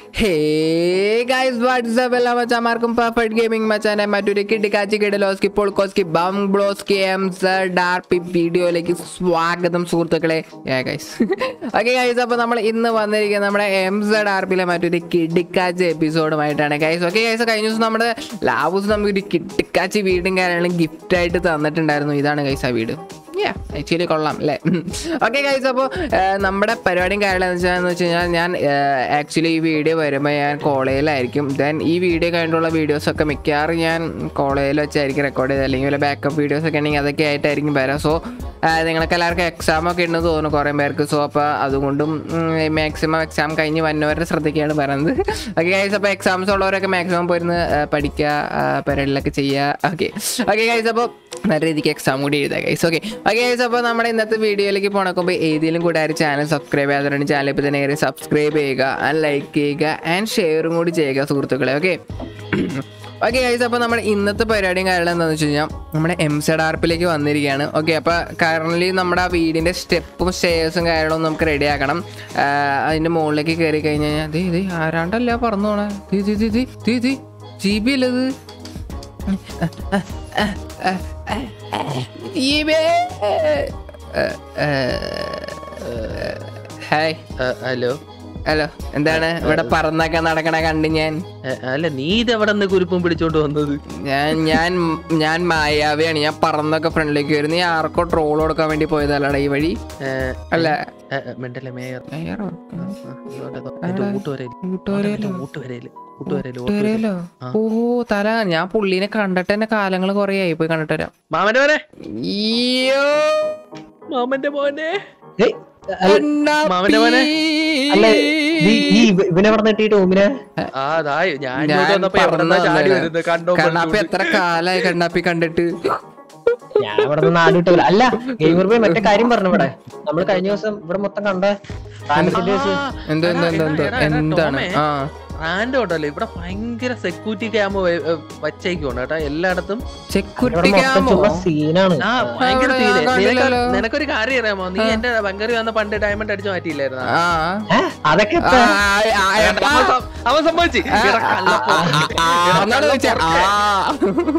Hey guys WhatsApp എല്ലാ മച്ചാമാർക്കും perfect gaming മച്ചാനെ മറ്റൊരു കിട്ടിക്കാച്ചി കിടലോസ്കി പൊൾക്കോസ്കി ബം ബ്ലോസ്കി എം ഡാർപി വീഡിയോയിലേക്ക് സ്വാഗതം സുഹൃത്തുക്കളെ ഗൈസ് ഓക്കെ ഗൈസ് അപ്പോൾ നമ്മൾ ഇന്ന് വന്നിരിക്കുന്നത് നമ്മുടെ എം സെഡ് ആർപിയിലെ മറ്റൊരു കിടിക്കാച്ചി എപ്പിസോഡുമായിട്ടാണ് ഗൈസ് ഓക്കെ ഗൈസ് കഴിഞ്ഞ ദിവസം നമ്മുടെ ലാബൂസ് നമുക്കൊരു കിട്ടിക്കാച്ചി വീടും കാര്യങ്ങളും ഗിഫ്റ്റ് ആയിട്ട് തന്നിട്ടുണ്ടായിരുന്നു ഇതാണ് ഗൈസ് ആ വീട് ആക്ച്വലി കൊള്ളാം അല്ലേ ഓക്കെ ഗൈസ് അപ്പോൾ നമ്മുടെ പരിപാടിയും കാര്യമെന്ന് വെച്ചാൽ വെച്ച് കഴിഞ്ഞാൽ ഞാൻ ആക്ച്വലി ഈ വീഡിയോ വരുമ്പോൾ ഞാൻ കോളേജിലായിരിക്കും ദെൻ ഈ വീഡിയോ കഴിഞ്ഞിട്ടുള്ള വീഡിയോസൊക്കെ മിക്കവാറും ഞാൻ കോളേജിൽ വെച്ചായിരിക്കും റെക്കോർഡ് ചെയ്ത് അല്ലെങ്കിൽ വല്ല ബാക്കപ്പ് വീഡിയോസ് ഒക്കെ ഉണ്ടെങ്കിൽ അതൊക്കെ ആയിട്ടായിരിക്കും വരാം സോ നിങ്ങൾക്ക് എല്ലാവർക്കും എക്സാം ഒക്കെ ഉണ്ടെന്ന് തോന്നുന്നു കുറേ പേർക്ക് സോ അപ്പോൾ അതുകൊണ്ടും മാക്സിമം എക്സാം കഴിഞ്ഞ് വന്നവരെ ശ്രദ്ധിക്കുകയാണ് പറയുന്നത് ഓക്കെ ഗൈസ് അപ്പോൾ എക്സാംസ് ഉള്ളവരൊക്കെ മാക്സിമം പോയിരുന്ന് പഠിക്കുക പരിപാടികളൊക്കെ ചെയ്യുക ഓക്കെ ഓക്കെ ഗൈസ് അപ്പോൾ നല്ല രീതിക്ക് എക്സാം കൂടി എഴുതുക ഗൈസ് ഓക്കെ ഓക്കെ ഗൈസ് അപ്പോൾ നമ്മുടെ ഇന്നത്തെ വീഡിയോയിലേക്ക് പോണക്കുമ്പോൾ ഏതെങ്കിലും കൂടെ ആരും ചാനൽ സബ്സ്ക്രൈബ് ചെയ്യാത്തവരുണ്ട് ചാനൽ ഇപ്പോൾ തന്നെ കയറി സബ്സ്ക്രൈബ് ചെയ്യുക ആൻഡ് ലൈക്ക് ചെയ്യുക ആൻഡ് ഷെയറും കൂടി ചെയ്യുക സുഹൃത്തുക്കളെ ഓക്കെ ഓക്കെ ഗൈസ് അപ്പോൾ നമ്മുടെ ഇന്നത്തെ പരിപാടിയും കാര്യം എന്താണെന്ന് വെച്ച് കഴിഞ്ഞാൽ നമ്മുടെ എം സെഡ് ആർപ്പിലേക്ക് വന്നിരിക്കുകയാണ് ഓക്കെ അപ്പോൾ കറൻ്റ് നമ്മുടെ ആ വീടിൻ്റെ സ്റ്റെപ്പും സ്റ്റേഴ്സും കാര്യങ്ങളും നമുക്ക് റെഡി ആക്കണം അതിൻ്റെ മുകളിലേക്ക് കയറി കഴിഞ്ഞ് കഴിഞ്ഞാൽ ദേ ദേ ആരാണ്ടല്ല പറന്നു പോണേ ദീ ദീ ദീ ദീ ദീ ദീ ജി ബി അല്ലത് ഹായ് ഹലോ ഹലോ എന്താണ് ഇവിടെ പറന്നൊക്കെ നടക്കണ കണ്ട് ഞാൻ അല്ല നീ ഇത് എവിടെ നിന്ന് കുരുപ്പും പിടിച്ചോണ്ട് വന്നത് ഞാൻ ഞാൻ ഞാൻ മായാവിയാണ് ഞാൻ പറന്നൊക്കെ ഫ്രണ്ടിലേക്ക് വരും നീ ആർക്കോ ട്രോൾ കൊടുക്കാൻ വേണ്ടി പോയതല്ലടാ ഈ വഴി ഏ, അല്ല ഏ, ഏ, മെണ്ടലെ മേയർ മേയറോ? എന്റെ കൂട്ടുവരയില് കൂട്ടുകാരിയല്ലോ. കൂട്ടുവരയില് കൂട്ടുവരയില് കൂട്ടുകാരിയല്ലോ? ആ. ഓ തല ഞാൻ പുള്ളീനെ കണ്ടിട്ട് തന്നെ കാലങ്ങൾ കൊറേ ആയി പോയി കണ്ടിട്ട് വരാം മാമന്റെ മോനെ ഈയോ മാമന്റെ മോനെ ഏയ്, അല്ല, മാമന്റെ മോനെ? അല്ല, ഈ- ഈ ഇവ- ഇവനെ അവിടെ നീട്ടിട്ട് ഓമിനെ ആ ദാ ഞാൻ ഞാൻ ഇങ്ങോട്ട് വന്നപ്പോ പറന്ന് എവിടെന്നാ ചാടി വന്നതാ. വരുന്നത് കണ്ടോ കണ്ണാപ്പി എത്ര കാലായി കണ്ണാപ്പി കണ്ടിട്ട് ഞാൻ ഇവിടെ നിന്ന് നാടുവിട്ടില്ല അല്ല ഗെയിമർ പോയി മറ്റേ കാര്യം പറഞ്ഞു ഇവിടെ നമ്മൾ കഴിഞ്ഞ ദിവസം ഇവിടെ മൊത്തം കണ്ട റാൻഡത്തിന്റെ കേസ്. എന്തോ എന്തോ എന്തോ എന്തോ എടാ, എടാ, എന്താണ് ടോമേ. ആ റാൻഡ് ഉണ്ടല്ലോ ഇവിടെ ഭയങ്കര സെക്യൂരിറ്റി ക്യാമ്പ് വച്ചേക്കുണ്ട് കേട്ടോ എല്ലായിടത്തും ഇവിടെ സെക്യൂരിറ്റി മൊത്തം ക്യാമോ ചുമ്മാ സീനാണ് ആ ഭയങ്കര അവിടെ തീരെ ഞാൻ കണ്ടില്ലല്ലോ. നിനക്ക് നിനക്കൊരു കാര്യം അറിയാമോ നീ എന്റെ ബംഗറി വന്ന പണ്ട് ഡയമണ്ട് അടിച്ചു മാറ്റിയില്ലായിരുന്നു ആ ഏ? അതൊക്കെ ആ, ഇപ്പൊ- ആ, ആ, എടാ. അവൻ സം- അവൻ സമ്മതിച്ചു എടാ, കള്ളപ്പോ. ആ, എടാ, എന്നാണ് ചോദിച്ചേ? കള്ളപ്പോ.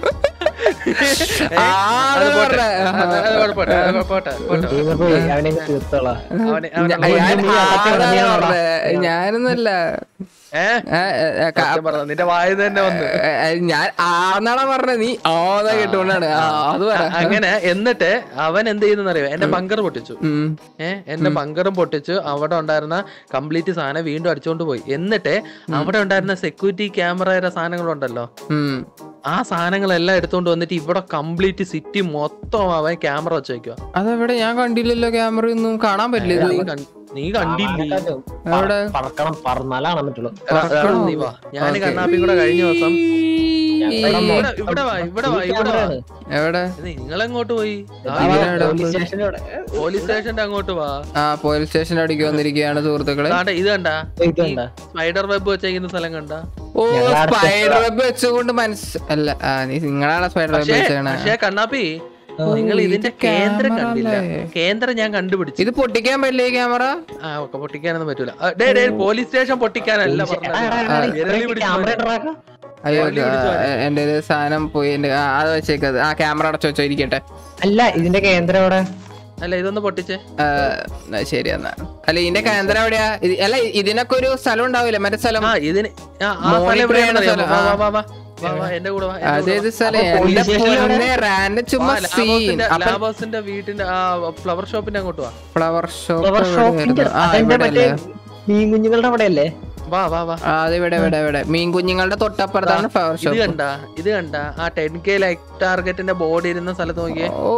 ആ, ആ, അത് അത് പോട്ടെ. പറഞ്ഞെ. അത് അത് കുഴപ്പമില്ല, അത് പോട്ടെ, പോട്ടെ. ഗെയിമർ പോയി അവനെ അങ്ങ് തീർത്തോളാം അവനെ- അവനെ ഞാൻ- ഞാൻ നീ അകത്ത് ആളാണ് കിടന്ന് പറഞ്ഞെ. ഞാനൊന്നല്ല ഏ? ഏ, ഏ, ഏ, ക- സത്യം പറഞ്ഞോ, നിന്റെ വായു തന്നെ വന്ന് ഏ, ഏ, ഞാൻ ആന്നാടാ പറഞ്ഞ നീ ആന്നാ കേട്ടോണ്ടാണ് ആ, അത് പറ അങ്ങനെ എന്നിട്ട് അവൻ എന്ത് ചെയ്യുന്നറിയോ എന്റെ ബങ്കർ പൊട്ടിച്ചു ഉം. ഏ എന്റെ ബങ്കറും പൊട്ടിച്ചു അവിടെ ഉണ്ടായിരുന്ന കംപ്ലീറ്റ് സാധനം വീണ്ടും അടിച്ചോണ്ട് പോയി എന്നിട്ട് അവിടെ ഉണ്ടായിരുന്ന സെക്യൂരിറ്റി ക്യാമറയുടെ സാധനങ്ങളുണ്ടല്ലോ ഉം. ആ സാധനങ്ങളെല്ലാം എടുത്തോണ്ട് വന്നിട്ട് ഇവിടെ കംപ്ലീറ്റ് സിറ്റി മൊത്തം അവൻ ക്യാമറ വെച്ച് വെക്കുക അതെവിടെ ഞാൻ കണ്ടില്ലല്ലോ ക്യാമറ ഒന്നും കാണാൻ പറ്റില്ല ഇത് നീ കണ്ടില്ലേ എവിടെ പറക്കണം പറന്നാലാണ് പറ്റുള്ളൂ എടാ, എടാ, നീ വാ ഞാൻ ഓക്കേ. കണ്ണാപ്പി കൂടെ കഴിഞ്ഞ ദിവസം ഞങ്ങളുടെ ഇവിടെ ഇവിടെ വാ ഇവിടെ വാ ഇവിടെ വാ എവിടെ നിങ്ങൾ എങ്ങോട്ട് പോയി ഇതിനെവിടെ? പോലീസ് സ്റ്റേഷനിലൂടെ പോലീസ് സ്റ്റേഷന്റെ അങ്ങോട്ട് വാ ആ പോലീസ് സ്റ്റേഷൻ്റെ അടിക്ക് വന്നിരിക്കുകയാണ് സുഹൃത്തുക്കളെ ദാണ്ടെ ഇത് കണ്ട ഇത് കണ്ട സ്പൈഡർ വെബ് വെച്ചേക്കുന്ന സ്ഥലം കണ്ട ഓ ഞങ്ങളെ അടുത്ത് സ്പൈഡർ വെബ് വെച്ചുകൊണ്ട് മനസ്സ് അല്ല ആ നീ നിങ്ങളാണ് സ്പൈഡർ വെബ് പക്ഷേ വെച്ചേക്കണേ പക്ഷേ കണ്ണാപ്പി നിങ്ങൾ ഇത് ഇതിന്റെ കേന്ദ്രം camera കണ്ടില്ല അല്ലേ? കേന്ദ്രം ഞാൻ കണ്ടുപിടിച്ചു ഇത് പൊട്ടിക്കാൻ പറ്റില്ല ഈ ക്യാമറ ആ ഒക്കെ പൊട്ടിക്കാനൊന്നും പറ്റൂല ആ, ഡേ ഡേ പോലീസ് സ്റ്റേഷൻ പൊട്ടിക്കാനല്ല പറഞ്ഞത്. വിരലി പിടിച്ച് ക്യാമറ മാറ്റി. അയ്യോ വള്ളി പിടിച്ച് ആ, എന്റെ ഒരു സാധനം പോയി എന്റെ ആ, അത് വെച്ചേക്കത് ആ ക്യാമറ അടച്ചു വെച്ചോ ഇരിക്കട്ടെ അല്ല ഇതിന്റെ കേന്ദ്രം എവിടെ അല്ല ഇതൊന്ന് പൊട്ടിച്ചേ ആ, എന്നാ ശരി എന്നാ അല്ല ഇതിന്റെ കേന്ദ്രം എവിടെയാ ഇത് അല്ല ഇതിനൊക്കെ ഒരു സ്ഥലം ഉണ്ടാവില്ലേ മറ്റേ സ്ഥലം ആ ഇതിന് ആ, ആ മോളിൽ സ്ഥലം എവിടെയാണെന്ന് കൂടെയാണ് അറിയാമോ? വാ, സ്ഥലം. വാ, വാ, വാ, വാ, എന്റെ കൂടെ വാ, എന്റെ കൂടെ അതേത് വാ. സ്ഥലം അപ്പൊ എന്റെ police station പൊന്നെ റാൻഡ് ചുമ്മാ വാ, സീൻ ലാബോസിന്റെ അപ്പൊ ലാബോസിന്റെ വീട്ടിന്റെ ആ ഫ്ലവർ ഷോപ്പിന്റെ അങ്ങോട്ട് വാ ഫ്ലവർ ഫ്ലവർ ഷോപ്പ് ഷോപ്പിന്റെ ആ അതെന്റെ ഇവിടെ മറ്റേ അല്ലേ മീൻ കുഞ്ഞുങ്ങളുടെ അവിടെ അല്ലേ വാ വാ വാ ആ അത് ഇവിടെ ഇവിടെ ഇവിടെ മീൻ കുഞ്ഞുങ്ങളുടെ തൊട്ടപ്പുറത്താണ് ഫ്ലവർ ഇത് ഷോപ്പ് കണ്ട ഇത് കണ്ട ആ ടെൻ കെ ലൈക്ക് ടാർഗറ്റിന്റെ ബോർഡ് ഇരുന്ന സ്ഥലത്ത് നോക്കിയേ ഓ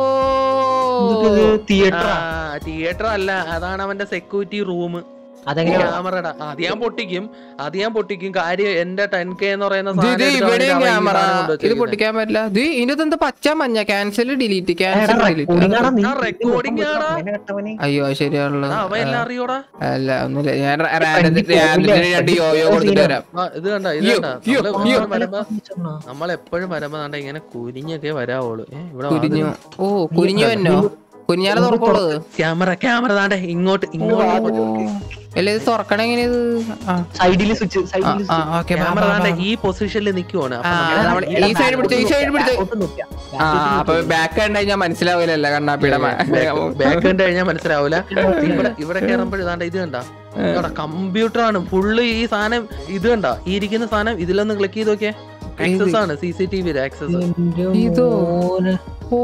തിയേറ്റർ തിയേറ്റർ അല്ല അതാണ് അവന്റെ സെക്യൂരിറ്റി റൂം അതെങ്ങനെയാ ക്യാമറയുടെ അത് ഞാൻ പൊട്ടിക്കും അത് ഞാൻ പൊട്ടിക്കും കാര്യം എന്റെ ടെൻ കെ എന്ന് പറയുന്ന ഇത് സാധനം ഇത് എടുത്ത് ഇവിടെയും അവൻ ഈ ക്യാമറ സാധനം കൊണ്ട് ഇത് വെച്ചേക്കുന്നെ. പൊട്ടിക്കാൻ പറ്റില്ല ഇത് ഇതിന്റെ എന്താ പച്ച മഞ്ഞ ക്യാൻസൽ ഡിലീറ്റ് ക്യാൻസൽ ഡിലീറ്റ് ആ recording ആടാ. അയ്യോ അത് ശരിയാണല്ലോ ആ, അവൻ എല്ലാം അറിയോടാ അല്ല ഒന്നുമില്ല ഞാൻ റ- റാൻഡത്തിന് റാൻഡത്തിന് രണ്ട് യോയോ കൊടുത്തിട്ട് വരാം ആ, ഇത് കണ്ട ഇത് അയ്യോ, കണ്ട അയ്യോ, നമ്മള് അയ്യോ. എപ്പോഴും വരുമ്പോ നമ്മൾ എപ്പോഴും വരുമ്പോ ദാണ്ടെ ഇങ്ങനെ കുനിഞ്ഞൊക്കെ വരാവുള്ളൂ ഏ, ഇവിടെ കുരിഞ്ഞു ഓ കുരിഞ്ഞു എന്നോ കുരിഞ്ഞാലെ തുറക്കോളൂ ക്യാമറ ക്യാമറ താണ്ടെ ഇങ്ങോട്ട് ഇങ്ങോട്ട് അല്ല ഇത് തുറക്കണ എങ്ങനെ ഇത് ആ സൈഡില് സ്വിച്ച് ആ, സൈഡില് ആ ഓക്കെ ക്യാമറ ദാണ്ടെ ഈ പൊസിഷനിൽ നിൽക്കുവാണ് ആ, നമ്മള് ഈ സൈഡ് പിടിച്ച് ഈ സൈഡ് പിടിച്ച് ആ അപ്പൊ ബാക്ക് കണ്ടു കഴിഞ്ഞാൽ മനസ്സിലാവില്ലല്ലോ കണ്ണാപ്പിയുടെ ബാക്ക് കണ്ടു കഴിഞ്ഞാൽ മനസ്സിലാവൂല ഇവിടെ ഇവിടെ കയറുമ്പോൾ ഇതാണ്ട് ഇത് കണ്ട കമ്പ്യൂട്ടർ ആണ് ഫുള്ള് ഈ സാധനം ഇത് കണ്ട ഈ ഇരിക്കുന്ന സാധനം ഇതിലൊന്ന് ക്ലിക്ക് ചെയ്ത് നോക്കിയേ ആക്സസ് ആണ് C C T V access ഇതോ? ഓ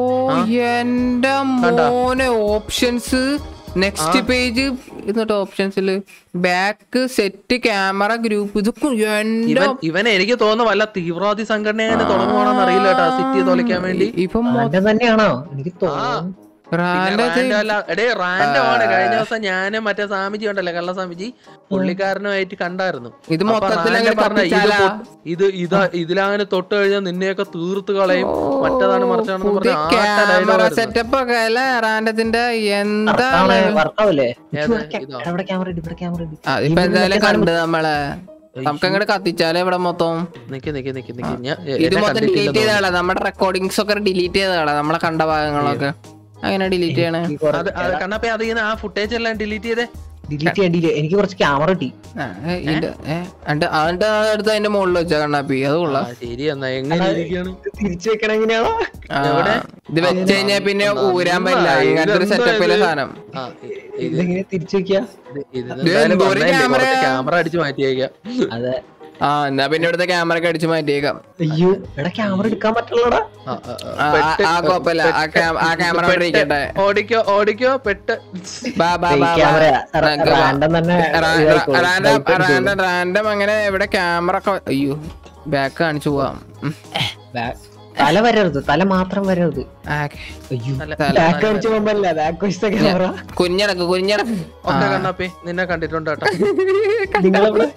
എന്റെ മോനെ ഓപ്ഷൻസ് നെക്സ്റ്റ് പേജ് എന്നിട്ട് ഓപ്ഷൻസിൽ ബാക്ക് സെറ്റ് ക്യാമറ ഗ്രൂപ്പ് ഇതൊക്കെ എന്റെ ഇവൻ ഇവൻ എനിക്ക് തോന്നുന്നു വല്ല തീവ്രവാദി സംഘടന അങ്ങനെ തുടങ്ങുവാണെന്ന് അറിയില്ല കേട്ടോ സിറ്റി തോലിക്കാൻ വേണ്ടി ഇപ്പം റാൻഡം തന്നെയാണോ എനിക്ക് തോന്നുന്നു പിന്നെ റാൻഡം അല്ല എടേ റാൻഡം ആണ് കഴിഞ്ഞ ദിവസം ഞാനും മറ്റേ സ്വാമിജി ഉണ്ടല്ലോ കള്ള സ്വാമിജി പുള്ളിക്കാരനുമായിട്ട് കണ്ടായിരുന്നു ഇത് അപ്പൊ മൊത്തത്തിൽ റാൻഡം അങ്ങനെ പറഞ്ഞ ഇത് കത്തിച്ചാലാ? പൊ- ഇത് ഇതാ ഇതിലങ്ങനെ തൊട്ട് കഴിഞ്ഞാൽ നിന്നെയൊക്കെ തീർത്ത് കളയും മറ്റേതാണ് മറിച്ചാണെന്ന് പുതിയ പറഞ്ഞ ആട്ട ക്യാമറ ഡയലോഗ് സെറ്റപ്പ് ഒക്കെ അല്ലേ റാൻഡത്തിന്റെ എന്താ വർക്കാവല്ലേ ഏത്? ഇവിടെ ക്യാമറ ഇട് ഇവിടെ ക്യാമറ ഇട് അതിപ്പോ എന്തായാലും കണ്ട് നമ്മളെ നമുക്ക് അങ്ങോട്ട് കത്തിച്ചാലേ ഇവിടെ മൊത്തം നിക്ക് നിക്ക് നിക്ക് നിക്ക് ഞാൻ ഇത് എന്നെ മൊത്തം ഡിലീറ്റ് കണ്ടിട്ടില്ലെന്ന് ചെയ്താളെ നമ്മുടെ റെക്കോർഡിങ്സ് ഒക്കെ ഡിലീറ്റ് ചെയ്താളെ നമ്മളെ കണ്ട ഭാഗങ്ങളൊക്കെ അങ്ങനെ ഡിലീറ്റ് ചെയ്യണേ അത് അത് കണ്ണപ്പേ അത് ഇങ്ങനെ ആ ഫുട്ടേജ് എല്ലാം ഡിലീറ്റ് ചെയ്തേ ഡിലീറ്റ് ചെയ്യാൻ delete ചെയ്യാൻ. എനിക്ക് കുറച്ച് ക്യാമറ കിട്ടി ആ, ഏ, ഇത്, ഏ, അണ്ട് അതിന്റെ അടുത്ത് അതിന്റെ മുകളിൽ വെച്ചാ കണ്ണാപ്പി അത് ആ കൊള്ളാം ശരി എന്നാ എങ്ങനെ ഇരിക്കാണ് തിരിച്ചു വെക്കണം എങ്ങനെയാണോ ആ, എവിടെ? ഇത് വെച്ച് കഴിഞ്ഞാ പിന്നെ ഊരാൻ പറ്റില്ല ഇങ്ങനത്തെ ഒരു സെറ്റപ്പിലെ സാധനം ആ ഇ- ഇത് ഇതെങ്ങനെ തിരിച്ചു വെക്കുക ഇത് ഇത് ഇത് എന്തായാലും എന്തോരം വന്നതല്ലേ, ക്യാമറ? കുറച്ച് ക്യാമറ അടിച്ച് മാറ്റിയേക്കാം അതെ ആ എന്നാ പിന്നെ ഇവിടുത്തെ ക്യാമറ ഒക്കെ അടിച്ച് മാറ്റിയേക്കാം അയ്യോ എടാ ക്യാമറ എടുക്കാൻ പറ്റുള്ളടാ ആ, ആ, ആ. ആ, ആ- ആ കുഴപ്പമില്ല ആ ക്യാ- ആ ക്യാമറ അവിടെ ഇരിക്കട്ടെ ഓടിക്കോ ഓടിക്കോ പെട്ട് ബാ ബാ ബാ ബാ. ക്യാമറയാ നമുക്ക് ബാ. റാൻഡം തന്നെ റാ- ഇതായിക്കോളും. റാൻഡം ഇതായിക്കോളും. റാൻഡം റാൻഡം അങ്ങനെ ഇവിടെ ക്യാമറ ഒക്കെ അയ്യോ ബാക്ക് കാണിച്ചു പോവാം ഉം. ബാ- തല വരരുത് തല മാത്രം വരരുത് ആ, അയ്യോ അല്ല, ബാക്ക് കാണിച്ചു പോകുമ്പല്ല ബാക്ക് വെച്ച ക്യാമറ കുഞ്ഞടക്ക് കുഞ്ഞടക്ക് ഒക്കെ കണ്ണാപ്പി നിന്നെ കണ്ടിട്ടുണ്ട് കേട്ടോ നിങ്ങളവിടെ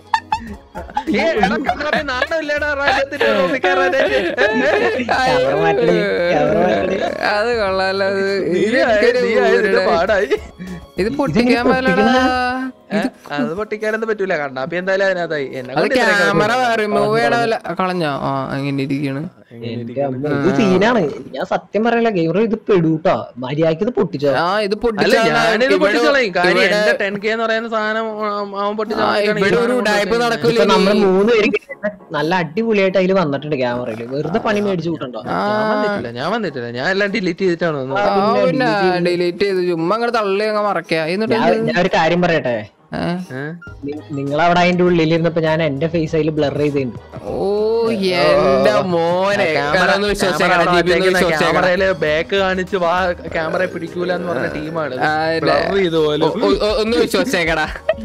ഏ, എടാ കണ്ണാപ്പി നാണമില്ലേടാ റാജത്തിന്റെ റൂമിൽ കയറാനായിട്ട്? ക്യാമറ മാറ്റണേ ക്യാമറ മാറ്റണേ അത് കൊള്ളാലോ അത്. നീ ഇത് ആയ- എനിക്കൊരു നീ ആയതിന്റെ ഊരുടെ- പാടായി ഇത് പൊട്ടിക്കാൻ പറ്റില്ലടാ ഏ, അത് പൊട്ടിക്കാനൊന്നും പറ്റൂല കണ്ണാപ്പി എന്തായാലും അതിനകത്തായി എന്നെ അത് കൊണ്ട് ഇത്രയും ക്യാമറ കുഴപ്പമില്ല. റിമൂവ് ചെയ്യണമല്ല കളഞ്ഞോ ആ അങ്ങനെ ഇരിക്കണ് എന്റെ അമ്മ, ഇത് സീനാണ് ഞാൻ സത്യം പറയല ഗെയിമർ ഇത് പെടൂട്ടോ മര്യാദക്ക് ഇത് പൊട്ടിച്ചോ ആ ഇത് അല്ല പൊട്ടിച്ചാ ഞാനിത് ഇവിടെ- പൊട്ടിച്ചോളയും കാര്യം ഇവിടെ- എന്റെ ടെൻ കെ എന്ന് പറയുന്ന സാധനം ഉം, അവൻ പൊട്ടിച്ച ആ, ഇവിടെ ഒരു ഉടായ്പ നടക്കൂല ഇപ്പൊ നമ്മള് മൂന്ന് പേര് നല്ല അടിപൊളിയായിട്ട് അതിൽ വന്നിട്ടുണ്ട് ക്യാമറയില് വെറുതെ പണി മേടിച്ചു കൂട്ടണ്ടോ ഞാൻ വന്നിട്ടില്ല ഞാൻ വന്നിട്ടില്ല ഞാൻ എല്ലാം ഡിലീറ്റ് ചെയ്തിട്ടാണ് വന്നത് ആ പിന്നെ ഡിലീറ്റ് ചെയ്ത് ചുമ്മാ അങ്ങോട്ട് തള്ളി അങ്ങ് മറക്കുക എന്നിട്ട് ഞാൻ ഞാൻ ഒരു കാര്യം പറയട്ടെ ഏ? ഏ? നിങ്ങൾ അവിടെ അതിന്റെ ഉള്ളിലിരുന്നപ്പോ ഞാൻ എന്റെ ഫേസ് അതിൽ ബ്ലർ ചെയ്തിട്ടുണ്ട് ഓ എന്റെ മോനെ ക്യാമറ ഒന്ന് വിശ്വസിച്ചേക്കടാ ജീപ്പി ഒന്ന് വിശ്വസിച്ചേക്കടാ ക്യാമറയില് ബാക്ക് കാണിച്ച് വാ ക്യാമറ പിടിക്കൂല എന്ന് പറഞ്ഞ ടീമാണ് ആ, ഇല്ല. ബ്ലർ ചെയ്തുപോലെ ഒ- ഒ- ഒ- ഒന്ന് വിശ്വസിച്ചേക്കടാ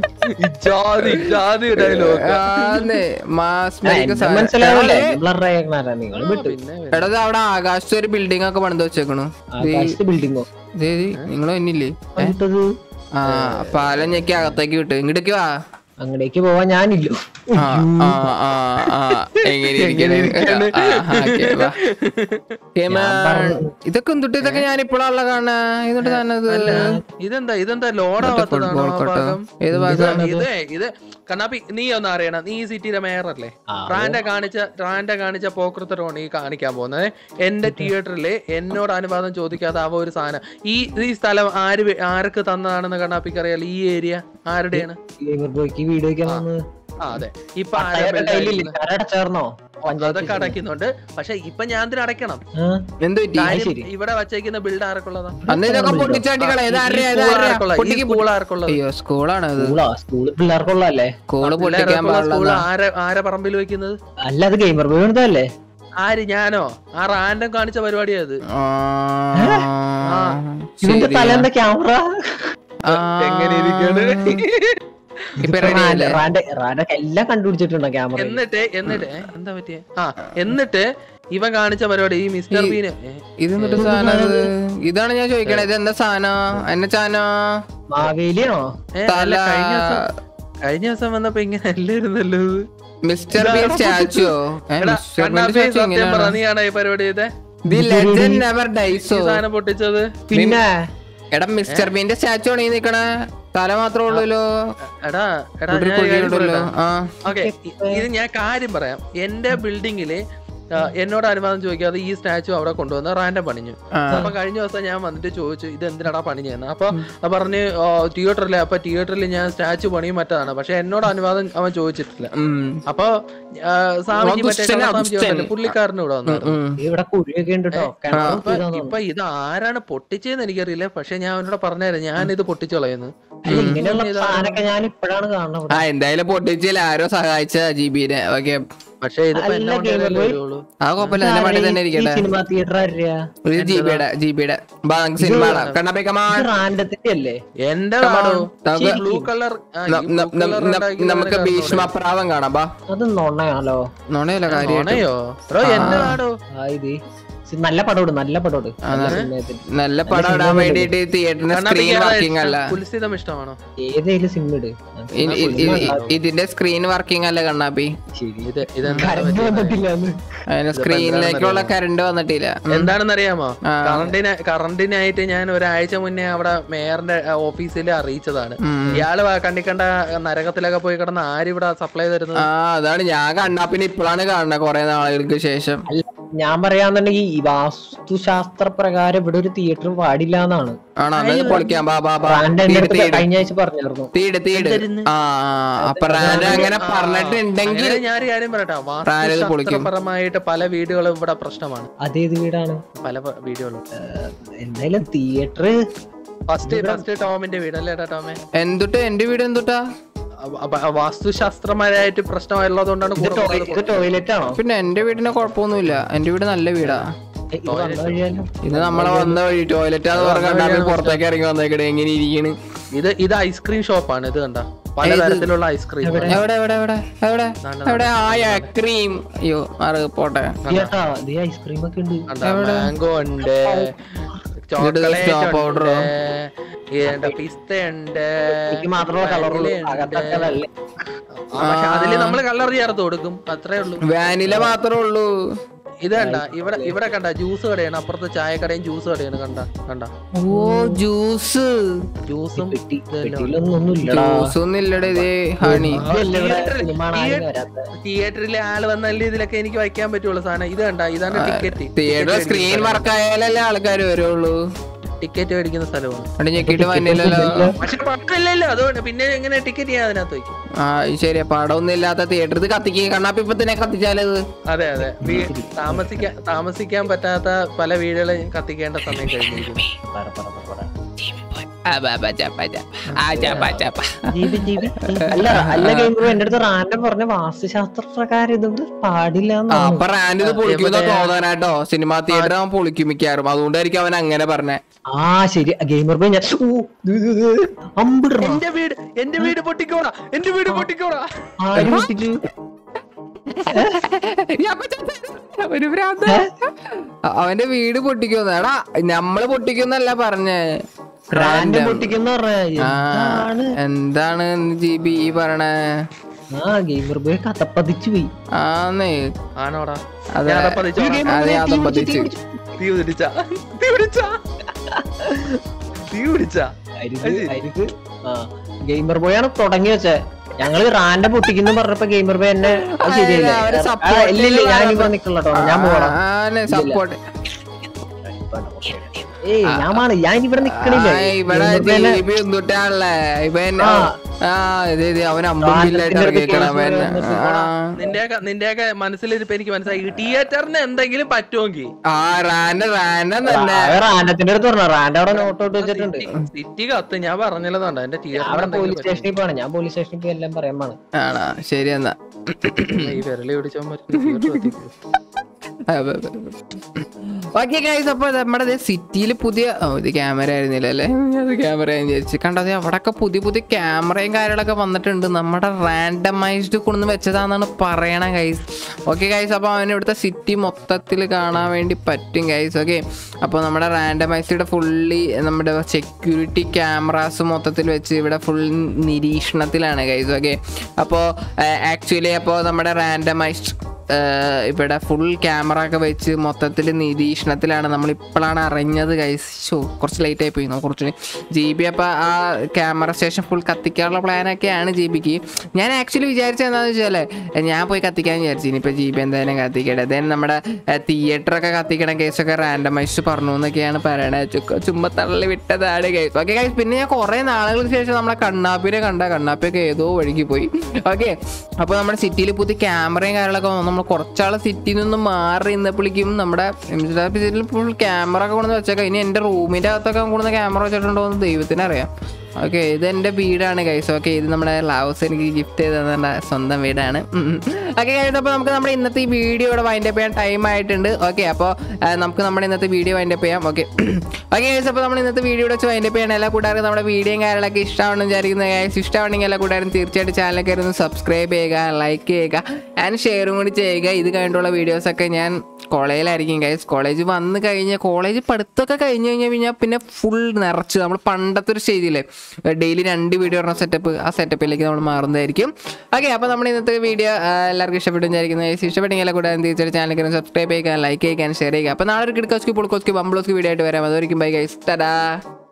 ഇജാതി ഇജാതി ഡയലോഗ് ആന്ന് മാസ്മരിക സാധനം. മനസ്സിലാവില്ലേ എടാ, ബ്ലർ ആയേക്കണാരാ നിങ്ങൾ വിട്ടു പിന്നെ എടാ ഇത് അവിടെ ആകാശത്ത് ഒരു ബിൽഡിംഗ് ഒക്കെ പണിത് വെച്ചേക്കണു ആകാശത്ത് ബിൽഡിങ്ങോ നിങ്ങൾ എന്നില്ലേ ഏ? വിട്ടത് ആ പാലം ഞെക്കി അകത്തേക്ക് വിട്ട് ഇങ്ങോട്ടേക്ക് വാ അങ്ങടേക്ക് പോവാൻ ഞാനില്ലോ ആ ആ ആ ആ എങ്ങനെ ഇരിക്കണ്? ആ, ആ, okay, വാ. ഏമാ, ഇതൊക്കെ എന്തുട്ട് ഇതൊക്കെ ഞാൻ ഇപ്പോഴാണല്ലോ കാണാ എന്നിട്ട് താനത് ഇതെന്താ ഇതെന്താ ലോഡാവാത്തതാണോ ഫുട്ബോൾ ആ കോട്ടോ? ഭാഗം ഏത് ഭാഗമാണ് ഇത് ഇത് കണ്ണാപ്പി നീ ഒന്ന് അറിയണം നീ ഈ സിറ്റിയിലെ മേയറല്ലേ ആ, റാൻഡ കാണിച്ച റാൻഡ കാണിച്ച പോക്കൃത്തരമാണ് ഈ കാണിക്കാൻ പോകുന്നത് എന്റെ തിയേറ്ററിൽ എന്നോട് അനുവാദം ചോദിക്കാതെ അവ ഒരു സാധനം ഈ ഈ സ്ഥലം ആര് വെ- ആർക്ക് തന്നതാണെന്ന് കണ്ണാപ്പിക്ക് അറിയാലോ ഈ ഏരിയ ആരുടെയാണ് ഗെയിമർ ബോയ്ക്ക് വീഡിയോ വെക്കാൻ വന്നത് ആ അതെ ഇപ്പൊ ആരാ അയാളുടെ build കയ്യിലില്ലേ ആയിരിക്കുന്നത്? കരടച്ചേർന്നോ അതൊക്കെ അടയ്ക്കുന്നുണ്ട് പക്ഷെ ഇപ്പൊ ഞാൻ എന്തിനാ അടയ്ക്കണം എന്ത് പറ്റി കാര്യം ശരി. ഇവിടെ വച്ചേക്കുന്ന ബിൽഡ് ആർക്കുള്ളതാ അന്ന് ഇതൊക്കെ പൊട്ടിച്ചാട്ടികളെ പൊട്ടിക്ക് സ്കൂൾ ആർക്കുള്ളത് അയ്യോ സ്കൂളാണ് ഇത് സ്കൂളാ സ്കൂളിൽ പിള്ളേർക്കുള്ളതല്ലേ സ്കൂള് പൊട്ടിക്കാൻ സ്കൂൾ പാടില്ല ആരെ ആരെ പറമ്പിൽ വെക്കുന്നത് അല്ല അത് ഗെയിമർ ബോയ് ഉണ്ടല്ലേ ആര് ഞാനോ ആ റാൻഡം കാണിച്ച പരിപാടിയാ അത് ഇവന്റെ തല എന്താ ക്യാമറ എങ്ങനെ ഇരിക്കാണ് ഇപ്പൊ ready ആയില്ലേ? റാൻഡൊക്കെ എല്ലാം കണ്ടുപിടിച്ചിട്ടുണ്ടോ ക്യാമറ എന്നിട്ട് എന്നിട്ട് ഏ, എന്താ പറ്റിയ ആ എന്നിട്ട് ഇവൻ കാണിച്ച പരിപാടി ഈ മിസ്റ്റർ ഈ- ബീന് ഏ, ഇത് എന്നിട്ട് സാധനം ഇത്? ഇതാണ് ഞാൻ ചോദിക്കണേ ഇത് എന്താ സാധനം എന്നെ സാധനം മാവേലിയാണോ ഏ, അല്ല, കഴിഞ്ഞ ദിവസം കഴിഞ്ഞ ദിവസം വന്നപ്പോ ഇങ്ങനെ അല്ലായിരുന്നല്ലോ ഇത്. മിസ്റ്റർ ബീൻ സ്റ്റാച്ചുവോ എടാ, കണ്ണാപ്പി സത്യം പറ നീയാണോ ഈ പരിപാടി ചെയ്തേ ദി ലെജൻഡ് നെവർ ഡൈസോ ഈ സാധനം പൊട്ടിച്ചത് പിന്നെ എടാ മിസ്റ്റർ ബീന്റെ സ്റ്റാച്ചു ആണ് ഈ നിക്കണേ തല മാത്രമേ ഉള്ളൂല്ലോ എടാ എടാ ഇവിടെ ഒരു ഞാൻ ഒരു കാര്യം കുഴിയുണ്ടല്ലോ പറയട്ടെ? ആ ഓക്കെ ഇത് ഞാൻ കാര്യം പറയാം എന്റെ ബിൽഡിങ്ങില് ആ, എന്നോട് അനുവാദം ചോദിക്കാതെ ഈ സ്റ്റാച്ചു അവിടെ കൊണ്ടുവന്ന് റാൻഡം പണിഞ്ഞു ആ. അപ്പൊ കഴിഞ്ഞ ദിവസം ഞാൻ വന്നിട്ട് ചോദിച്ചു ഇത് എന്തിനാടാ പണിഞ്ഞെന്ന് അപ്പൊ അത് പറഞ്ഞ് തിയേറ്ററിലെ അപ്പൊ തിയേറ്ററിൽ ഞാൻ സ്റ്റാച്ചു പണിയും മറ്റതാണ് പക്ഷെ എന്നോട് അനുവാദം അവൻ ചോദിച്ചിട്ടില്ല ഉം. അപ്പൊ ആ, സ്വാമിജി അവൻ മറ്റേ ദുഷ്ടനാ, കള്ളസ്വാമിജി ദുഷ്ടൻ. ഉണ്ടല്ലോ, പുള്ളിക്കാരന് ഇവിടെ വന്നായിരുന്നു ഉം. ഇവിടെ കുഴിയൊക്കെ ഉണ്ട് കേട്ടോ അപ്പൊ ഇപ്പൊ ഇത് ആരാണ് പൊട്ടിച്ചതെന്ന് എനിക്കറിയില്ല പക്ഷെ ഞാൻ അവനോട് പറഞ്ഞുതരാം ഞാൻ ഇത് പൊട്ടിച്ചു കളയുന്നു ഇങ്ങനെയുള്ള സാധനമൊക്കെ ഞാൻ ഇപ്പോഴാണ് കാണുന്നത് ഇവിടെ. ആ എന്തായാലും പൊട്ടിച്ചില്ല ആരോ സഹായിച്ച ജിബിനെ ഓക്കെ പക്ഷെ ഇതിപ്പോ അല്ല, എന്നെ കൊണ്ടേ Gamer Boy. വരുള്ളൂ ആ കുഴപ്പമില്ല എന്റെ പണി തന്നെ ഈ ഇരിക്കട്ടെ സിനിമ തിയേറ്റർ ആര്യാ ഒരു ജിബിയുടെ ജിബിയുടെ സിനിമ കണ്ണപ്പേ കമാൺ റാൻഡത്തിന്റെ അല്ലേ എന്റെ Come on. നമുക്ക് ബ്ലൂ കളർ നമുക്ക് ഭീഷ്മപ്രാവം കാണാം ബാ അത് നൊണ്ണയാണല്ലോ നുണയല്ല കാര്യം ണയോ ബ്രോ എന്റെ നാടോ ആ ഇത് സി- നല്ല പടോട് നല്ല പടോട് നല്ല സിനിമയത്തിൽ. നല്ല പടം ഇടാൻ വേണ്ടിട്ട് തിയേറ്ററിന് സ്ക്രീൻ വർക്കിംഗ് അല്ല കുൽസിതം ഇഷ്ടമാണോ ഏതേലും സിനിമ ഇട് ഇ- ഇ- ഇ- ഇ- ഇതിന്റെ സ്ക്രീൻ വർക്കിംഗ് അല്ല കണ്ണാപ്പി ശരി ഇത് ഇതെന്താ കരണ്ട് വന്നിട്ടില്ല എന്ന്. അതിന് സ്ക്രീനിലേക്കുള്ള കറണ്ട് വന്നിട്ടില്ല ഉം. എന്താണെന്ന് അറിയാമോ ആ. കറണ്ടിന് കറണ്ടിനായിട്ട് ഞാൻ ഒരാഴ്ച മുന്നേ അവിടെ മേയറിന്റെ ഓഫീസിൽ അറിയിച്ചതാണ് ഉം. ഇയാള് വ- കണ്ണിക്കണ്ട നരകത്തിലൊക്കെ പോയി കിടന്ന് ആരിവിടെ സപ്ലൈ തരുന്നത് ആ അതാണ് ഞാൻ കണ്ണാപ്പിന് ഇപ്പോഴാണ് കാണുന്നത് കുറെ നാളുകൾക്ക് ശേഷം അല്ല ഞാൻ പറയാന്നുണ്ടെങ്കിൽ ഈ വാസ്തുശാസ്ത്ര പ്രകാരം ഇവിടെ ഒരു തിയേറ്റർ പാടില്ല എന്നാണ് ആണോ അത് പൊളിക്കാം ബാ ബാ ബാ റാൻഡ് എന്റെ തീട് അടുത്ത് തീട് കഴിഞ്ഞ ആഴ്ച പറഞ്ഞിരുന്നു തീട് തീട് ആ ആ, അപ്പൊ റാൻഡ് അങ്ങനെ പറഞ്ഞിട്ടുണ്ടെങ്കിൽ അങ്ങനെ ഞാൻ ഒരു കാര്യം പറയട്ടെ റാലിത് പൊളിക്കും. വാസ്തുശാസ്ത്രപരമായിട്ട് പല വീടുകളും ഇവിടെ പ്രശ്നമാണ് അതേത് വീടാണ് പല പ- വീടുകളും എന്തായാലും തിയേറ്റർ ഫസ്റ്റ് ഫസ്റ്റ് ടോമിന്റെ വീട് അല്ലേ ഏട്ടാ ടോമെ എന്തുട്ട് എന്റെ വീട് എന്തുട്ടാ അ- അ- വാസ്തുശാസ്ത്രപരമായിട്ട് പ്രശ്നമുള്ളതുകൊണ്ടാണ് കൂടെ പോകുന്നത്. ഇത് ടോയ്ലറ്റ് ആണോ പിന്നെ എന്റെ വീടിന് കുഴപ്പമൊന്നുമില്ല എന്റെ വീട് നല്ല വീടാ ഇത് വന്ന വഴിയാലോ ഇത് നമ്മളെ വന്ന വഴി ടോയ്ലറ്റ് അത് പറഞ്ഞ കണ്ണാപ്പി പുറത്തേക്ക് ഇറങ്ങി വന്നേക്കടെ എങ്ങനെ ഇരിക്കണ് ഇത് ഇത് ഐസ്ക്രീം ഷോപ്പാണ് ഇത് കണ്ട പലതരത്തിലുള്ള ഐസ്ക്രീം എവിടെ എവിടെ എവിടെ എവിടെ എവിടെ ആ ക്രീം അയ്യോ മാറ് പോട്ടെ ചേട്ടാ ഇത് ഐസ്ക്രീം ഒക്കെ ഉണ്ട് മാംഗോ ഉണ്ട് ചോക്ലേറ്റ് സ്നോ പൗഡറോ? ഉണ്ട് പിസ്ത ഉണ്ട് എനിക്ക് മാത്രമേ കളറുള്ളൂ vanilla ഉണ്ട്. അകത്തൊക്കെ വെള്ള ആ, പക്ഷെ അതില് നമ്മള് കളർ ചേർത്ത് കൊടുക്കും അത്രേ ഉള്ളൂ വാനില മാത്രമേ ഉള്ളൂ ഇത് കണ്ട ഇവിടെ ഇവിടെ കണ്ട ജ്യൂസ് കടയാണ് അപ്പുറത്ത് ചായക്കടയും ജ്യൂസ് കടയാണ് കണ്ട കണ്ട ഓ ജ്യൂസ് ജ്യൂസും പെട്ടി പെട്ടിയിലൊന്നും ഒന്നുമില്ലടാ ജ്യൂസ് ഒന്നും ഇല്ലടേ ഇത് ഹണി ഇതല്ലേ ഇവിടെ തിയേറ്ററിൽ- സിനിമ കാണാൻ വരാത്ത തിയേറ്ററിലെ ആള് വന്നല്ലേ ഇതിലൊക്കെ എനിക്ക് വയ്ക്കാൻ പറ്റുള്ളൂ സാധനം ഇത് കണ്ട ഇതാണ് ടിക്കറ്റ് തിയേറ്റർ സ്ക്രീൻ വർക്ക് ആയാലല്ലേ ആൾക്കാർ വരുള്ളൂ ടിക്കറ്റ് മേടിക്കുന്ന സ്ഥലമാണ് അവിടെ ഞെക്കിട്ട് വന്നില്ലല്ലോ പക്ഷെ പണമില്ലല്ലോ അതുകൊണ്ട് പിന്നെ എങ്ങനെ ടിക്കറ്റ് ചെയ്യാൻ അതിനകത്ത് വയ്ക്കും ആ ശരിയാ പടമൊന്നും ഇല്ലാത്ത തിയേറ്റർ ഇത് കത്തിക്കുക കണ്ണാപ്പി ഇപ്പൊ തന്നെ കത്തിച്ചാലത് അതെ അതെ വീ- താമസിക്കാൻ താമസിക്കാൻ പറ്റാത്ത പല വീടുകളും കത്തിക്കേണ്ട സമയം കഴിഞ്ഞിരിക്കുന്നു പറ പറ പറ പറ അല്ല അല്ല കഴിയുമ്പോ എന്റെ അടുത്ത് റാൻഡം പറഞ്ഞ വാസ്തുശാസ്ത്ര പ്രകാരം ഇതുകൊണ്ട് പാടില്ല ആ, എന്നാണ് അപ്പൊ റാൻഡ് ഇത് പൊളിക്കുന്ന തോന്നാനാട്ടോ സിനിമാ തിയേറ്റർ അവൻ പൊളിക്കും മിക്കാറും അതുകൊണ്ടായിരിക്കും അവൻ അങ്ങനെ പറഞ്ഞേ ആ ശരി ഗെയിമർ പോയി ഞാൻ ഊ, ഇത് ഇത് ഇത്. അമ്പിടണ എന്റെ വീട് എന്റെ വീട് പൊട്ടിക്കോടാ എന്റെ വീട് പൊട്ടിക്കോടാ ആര് പൊട്ടിച്ചു ഒരു ഭ്രാന്ത്. അ- അവന്റെ വീട് പൊട്ടിക്കുന്ന എടാ നമ്മള് പൊട്ടിക്കുന്നല്ല പറഞ്ഞേ റാൻഡം പൊട്ടിക്കുന്ന പറഞ്ഞ ആ എന്താണ് എന്താണ് ജി ബി ഈ പറയണേ ആ ഗെയിമർ പോയി കഥപ്പതിച്ചു പോയി ആന്നേ ആണോടാ അതെ ഞാൻ അതപ്പോ തിരിച്ചു ഈ gamer അതെ പോയി അതും തീ പിടിച്ച്, പതിച്ച് തീ പിടിച്ച തീ പിടിച്ച തീ പിടിച്ച അരുത് അരുത് ആ ഗെയിമർ ബോയ് ആണ് തുടങ്ങി വെച്ചേ ഞങ്ങള് റാൻഡം പൊട്ടിക്കുന്നു പറഞ്ഞപ്പോ ഗെയിമർ ബോയ് എന്നെ അത് ശരിയല്ല അവര് ആ, support ഇല്ല ഇല്ല ഞാൻ ഇവിടെ നിക്കള്ള കേട്ടോ ഞാൻ പോകണം സപ്പോർട്ട് ഏയ് ഞാൻ ആണ് ഞാൻ ഇവിടെ നിക്കണില്ല ഇവിടെ ഗെയിമർ ബോയ് എന്നെ- ജി ബി ഒന്നിട്ടാണല്ലേ ഇവൻ ആ. ആ ഇത് ഇത് അവൻ അമ്പതില്ലായിട്ട് ഇറങ്ങിക്കണം അവൻ ആ നിന്റെയൊക്കെ നിന്റെയൊക്കെ മനസ്സിലിരിപ്പ് എനിക്ക് മനസ്സിലായി തിയേറ്ററിന് എന്തെങ്കിലും പറ്റുമെങ്കിൽ ആ റാന റാന തന്നെ ആ, റാൻഡത്തിന്റെ അടുത്ത് പറഞ്ഞു റാൻഡ് അവിടെ നോട്ട് ഔട്ട് വെച്ചിട്ടുണ്ട് സിറ്റി കത്ത് ഞാൻ പറഞ്ഞില്ലെന്നുണ്ട് എന്റെ അവിടെ പോലീസ് തിയേറ്ററിന് സ്റ്റേഷനിൽ പോകണം ഞാൻ പോലീസ് സ്റ്റേഷനിൽ പോയി എല്ലാം പറയാൻ പോണ് ആണോ ശരി എന്നാ ഈ വിരളി പിടിച്ചോ മറ്റേ ഓക്കെ ഗൈസ് അപ്പൊ നമ്മുടെ സിറ്റിയിൽ പുതിയ ഓ, ഇത് ക്യാമറ ആയിരുന്നില്ല അല്ലേ അത് ക്യാമറ വിചാരിച്ചു കണ്ടത് അവിടെയൊക്കെ പുതിയ പുതിയ ക്യാമറയും കാര്യങ്ങളൊക്കെ വന്നിട്ടുണ്ട് നമ്മുടെ റാൻഡമൈസ്ഡ് കൊണ്ടു വെച്ചതാണെന്നാണ് പറയണ ഗൈസ് ഓക്കെ ഗൈസ് അപ്പോൾ അവന് ഇവിടുത്തെ സിറ്റി മൊത്തത്തിൽ കാണാൻ വേണ്ടി പറ്റും ഗൈസ് ഓക്കെ അപ്പോൾ നമ്മുടെ റാൻഡമൈസ്ഡ് ഫുള്ളി നമ്മുടെ സെക്യൂരിറ്റി ക്യാമറാസ് മൊത്തത്തിൽ വെച്ച് ഇവിടെ ഫുൾ നിരീക്ഷണത്തിലാണ് ഗൈസ് ഓക്കെ അപ്പോൾ ആക്ച്വലി അപ്പോൾ നമ്മുടെ റാൻഡമൈസ്ഡ് ഇവിടെ ഫുൾ ക്യാമറ ഒക്കെ വെച്ച് മൊത്തത്തിൽ നിരീക്ഷണത്തിലാണ് നമ്മൾ ഇപ്പോഴാണ് അറിഞ്ഞത് ഗൈസ് ഷോ കുറച്ച് ലേറ്റ് ആയി പോയി നമുക്ക് കുറച്ച് ജി ബി അപ്പോൾ ആ ക്യാമറ സ്റ്റേഷൻ ഫുൾ കത്തിക്കാനുള്ള പ്ലാനൊക്കെയാണ് ജി ബിക്ക് ഞാൻ ആക്ച്വലി വിചാരിച്ചത് എന്താണെന്ന് വെച്ചാൽ ഞാൻ പോയി കത്തിക്കാൻ വിചാരിച്ചു ഇനിയിപ്പോൾ ജി ബി എന്തായാലും കത്തിക്കട്ടെ ദെൻ നമ്മുടെ തിയേറ്ററൊക്കെ കത്തിക്കണ കേസൊക്കെ റാൻഡമൈസ് പറഞ്ഞു എന്നൊക്കെയാണ് പറയണത് ചുക്ക ചുമ്മാ തള്ളി വിട്ടതാണ് കേസ് ഓക്കെ ഗൈസ് പിന്നെ ഞാൻ കുറേ നാളുകൾക്ക് ശേഷം നമ്മളെ കണ്ണാപ്പിനെ കണ്ട കണ്ണാപ്പിയൊക്കെ ഏതോ വഴിക്ക് പോയി ഓക്കെ അപ്പോൾ നമ്മുടെ സിറ്റിയിൽ പുതിയ ക്യാമറയും കാര്യങ്ങളൊക്കെ വന്നു നമ്മൾ കുറച്ചാൾ സിറ്റിയിൽ നിന്ന് മാറി നിന്നപ്പോഴേക്കും നമ്മുടെ സിറ്റിയിൽ ഫുൾ ക്യാമറ ഒക്കെ കൊണ്ടുവന്ന് വെച്ചേക്കാം ഇനി എൻ്റെ റൂമിൻ്റെ അകത്തൊക്കെ കൊണ്ടുവന്ന ക്യാമറ വെച്ചിട്ടുണ്ടോ എന്ന് ദൈവത്തിന് അറിയാം ഓക്കെ ഇത് എൻ്റെ വീടാണ് ഗൈസ് ഓക്കെ ഇത് നമ്മുടെ ലവ്സ് എനിക്ക് ഗിഫ്റ്റ് ചെയ്ത് തന്ന സ്വന്തം വീടാണ് ഓക്കെ ഗൈസ് അപ്പോൾ നമുക്ക് നമ്മുടെ ഇന്നത്തെ ഈ വീഡിയോ ഇവിടെ വൈൻഡ് അപ്പ് ചെയ്യാൻ ടൈം ആയിട്ടുണ്ട് ഓക്കെ അപ്പോൾ നമുക്ക് നമ്മുടെ ഇന്നത്തെ വീഡിയോ വൈൻഡ് അപ്പ് ചെയ്യാം ഓക്കെ ഓക്കെ ഗൈസ് അപ്പോൾ നമ്മൾ ഇന്നത്തെ വീഡിയോ വെച്ച് വൈൻഡ് അപ്പ് ചെയ്യണം എല്ലാ കൂട്ടുകാർക്കും നമ്മുടെ വീഡിയോയും കാര്യങ്ങളൊക്കെ ഇഷ്ടമാണെന്ന് വിചാരിക്കുന്ന ഗൈസ് ഇഷ്ടമാണെങ്കിൽ എല്ലാ കൂട്ടുകാരും തീർച്ചയായിട്ടും ചാനലൊക്കെ ഒന്ന് സബ്സ്ക്രൈബ് ചെയ്യുക ലൈക്ക് ചെയ്യുക ആൻഡ് ഷെയറും കൂടി ചെയ്യുക ഇത് കഴിഞ്ഞിട്ടുള്ള വീഡിയോസൊക്കെ ഞാൻ കോളേജിലായിരിക്കും ഗൈസ് കോളേജ് വന്ന് കഴിഞ്ഞ് കോളേജ് പഠിത്തമൊക്കെ കഴിഞ്ഞ് കഴിഞ്ഞാൽ പിന്നെ പിന്നെ ഫുൾ നിറച്ച് നമ്മൾ പണ്ടത്തെ ഒരു സ്റ്റേജിലെ ഡെയിലി രണ്ട് വീഡിയോ പറഞ്ഞ സെറ്റപ്പ് ആ സെറ്റപ്പിലേക്ക് നമ്മൾ മാറുന്നതായിരിക്കും ഓക്കെ അപ്പോൾ നമ്മൾ ഇന്നത്തെ വീഡിയോ എല്ലാവർക്കും ഇഷ്ടപ്പെട്ടു വിചാരിക്കുന്നത് ഇഷ്ടപ്പെട്ടെങ്കിൽ കൂടെ തീർച്ചയായിട്ടും ചാനൽ സബ്സ്ക്രൈബ് ചെയ്യുക ലൈക്ക് ചെയ്യുക ഷെയർ ചെയ്യുക അപ്പോൾ നാളെ ഒരു കിടക്കോസ്കി പൊളിക്കോസ്കി ബംബ്ലോസ്കി വീഡിയോ ആയിട്ട് വരാം അതൊരിക്കും ബൈ ഗൈസ് തടാ